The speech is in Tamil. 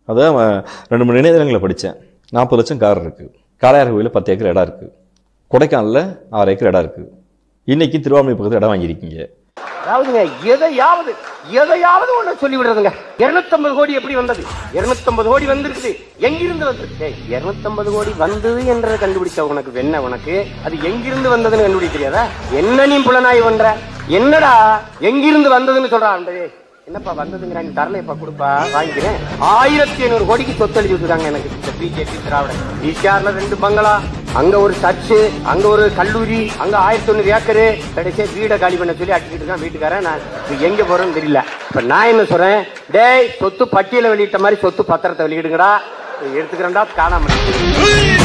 அதான் அஹ், ரெண்டு மூணு இணையதளங்களை படித்தேன் நாற்பது லட்சம் கார் இருக்குது காளையார் கோயிலில் பத்து ஏக்கர் இடம் இருக்குது கொடைக்கானலில் ஆறு ஏக்கர் இடம் இருக்குது இன்னைக்கு திருவாரூர் பக்கத்தில் இடம் வாங்கியிருக்கீங்க அதாவதுங்க எதையாவது எதையாவது ஒண்ணு சொல்லி விடுறதுங்க 250 கோடி எப்படி வந்தது 250 கோடி வந்திருக்குது எங்கிருந்து வந்தது டேய் 250 கோடி வந்தது என்றதை கண்டுபிடிச்ச உனக்கு வெண்ண உனக்கு அது எங்கிருந்து வந்ததுன்னு கண்டுபிடிக்க தெரியாதா என்ன நீ புலனாய் பண்ற என்னடா எங்கிருந்து வந்ததுன்னு சொல்றான் டேய், என்னப்பா வந்ததுங்கிறாங்க தரலையப்பா கொடுப்பா வாங்கிக்கிறேன் ஆயிரத்தி ஐநூறு கோடிக்கு சொத்து எழுதி விட்டுருக்காங்க எனக்கு இந்த பிஜேபி திராவிட ஈசிஆர்ல ரெண்டு பங்களா அங்க ஒரு சர்ச்சு அங்க ஒரு கல்லூரி அங்க ஆயிரத்தி ஒண்ணு ஏக்கரு கடைசியா வீடை காலி பண்ண சொல்லி அடிச்சுட்டு இருக்கான் வீட்டுக்காரன் நான் இப்ப எங்க போறேன்னு தெரியல இப்ப நான் என்ன சொல்றேன் டேய் சொத்து பட்டியல வெளியிட்ட மாதிரி சொத்து பத்திரத்தை வெளியிடுங்கடா எடுத்துக்கிறேன்டா காணாம